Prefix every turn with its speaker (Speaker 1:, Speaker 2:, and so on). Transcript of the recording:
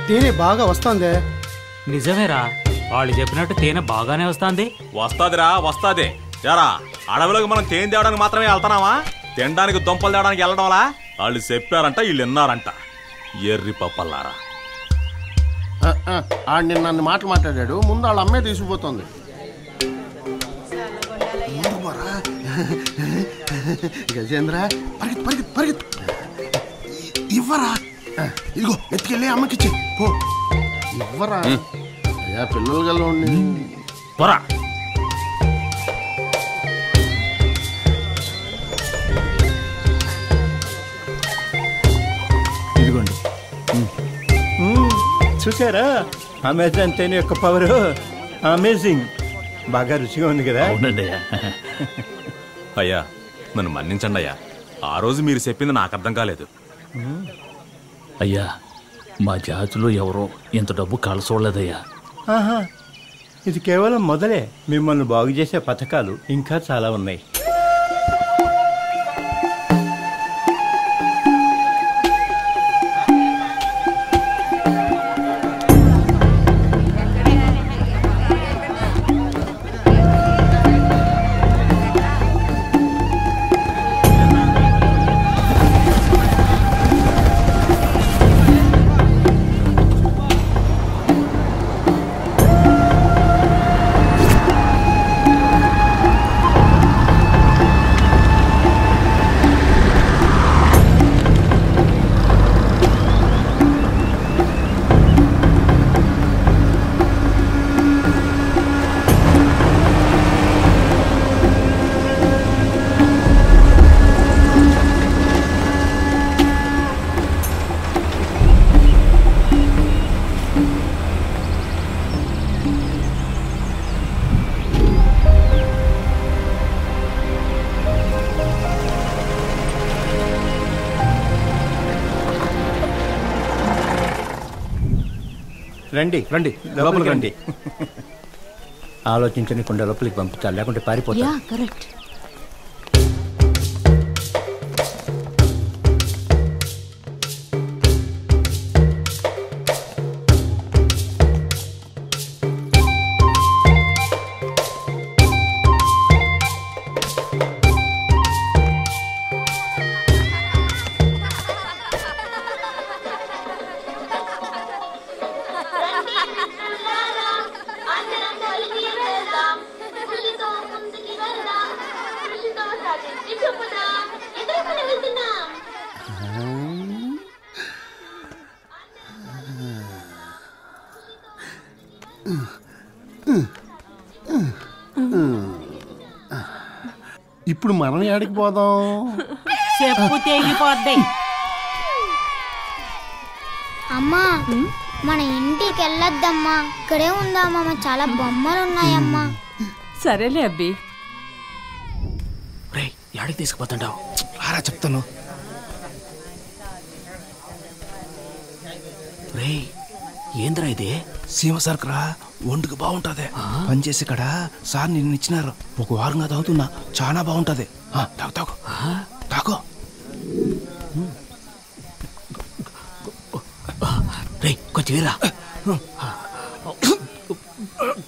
Speaker 1: తేనె బాగా వస్తుందే
Speaker 2: నిజమేరా వాళ్ళు చెప్పినట్టు తేనె బాగానే వస్తాంది
Speaker 3: వస్తాదిరా వస్తాది జరా అడవిలోకి మనం తేనె తేవడానికి మాత్రమే వెళ్తున్నావా తినడానికి దుంపలు తేవడానికి వెళ్ళడంలా వాళ్ళు చెప్పారంట వీళ్ళు విన్నారంట ఎర్రి పప్పల్లారా
Speaker 4: ఆ, ఆ, ఆడు నిన్న నన్ను మాటలు మాట్లాడాడు ముందు వాళ్ళ అమ్మే తీసుకుపోతుంది ముందుకు పోరా. గజేంద్ర పరిగెత్తు పరిగెత్తు పరిగెత్తు ఇ- ఇవ్వరా ఆ, ఇదిగో ఎత్తుకెళ్ళి అమ్మకిచ్చి పో ఇవ్వరా అయ్యా పిల్లలు గల
Speaker 3: పొరా
Speaker 5: ఇదిగోండి చూసారా అమెజాన్ తేనె యొక్క పవర్ అమేజింగ్ బాగా రుచిగా ఉంది కదా
Speaker 6: అవునండి
Speaker 3: అయ్యా నన్ను మన్నించండి అయ్యా ఆ రోజు మీరు చెప్పింది నాకు అర్థం కాలేదు
Speaker 6: అయ్యా మా జాతిలో ఎవరో ఇంత డబ్బు కలసోలేదయ్యా
Speaker 5: ఆహా ఇది కేవలం మొదలే మిమ్మల్ని బాగు చేసే పథకాలు ఇంకా చాలా ఉన్నాయి రండి రండి లోపలికి రండి ఆలోచించకుండా లోపలికి పంపించాలి లేకుంటే పారిపోతా
Speaker 7: యా కరెక్ట్
Speaker 8: అందరం కలిసి వెళ్దాం కృషితో ముందుకి వెళ్దాం కృషితో సాధించి చూపుదాం ఎదురుకుని వెళ్తున్నాం
Speaker 4: ఇప్పుడు మనం ఏడికి పోదాం
Speaker 7: చెప్పు తెగిపోద్ది
Speaker 9: అమ్మా మన ఇంటికి వెళ్ళొద్దమ్మా ఇక్కడే ఉందామా చాలా బొమ్మలు ఉన్నాయమ్మా
Speaker 7: సరేలే అబ్బి
Speaker 6: రే యాడికి తీసుకుపోతుంటావు
Speaker 10: రారా చెప్తాను
Speaker 6: రే ఏంద్రా ఇది
Speaker 10: సీమ సరుకురా ఒంటికి బాగుంటది పనిచేసి ఇక్కడ సార్ నిన్ను ఇచ్చినారు ఒక వారంగా తాగుతున్నా చాలా బాగుంటది ఆ, తాగు తాగు తాగు
Speaker 6: రే కొంచెం వీరా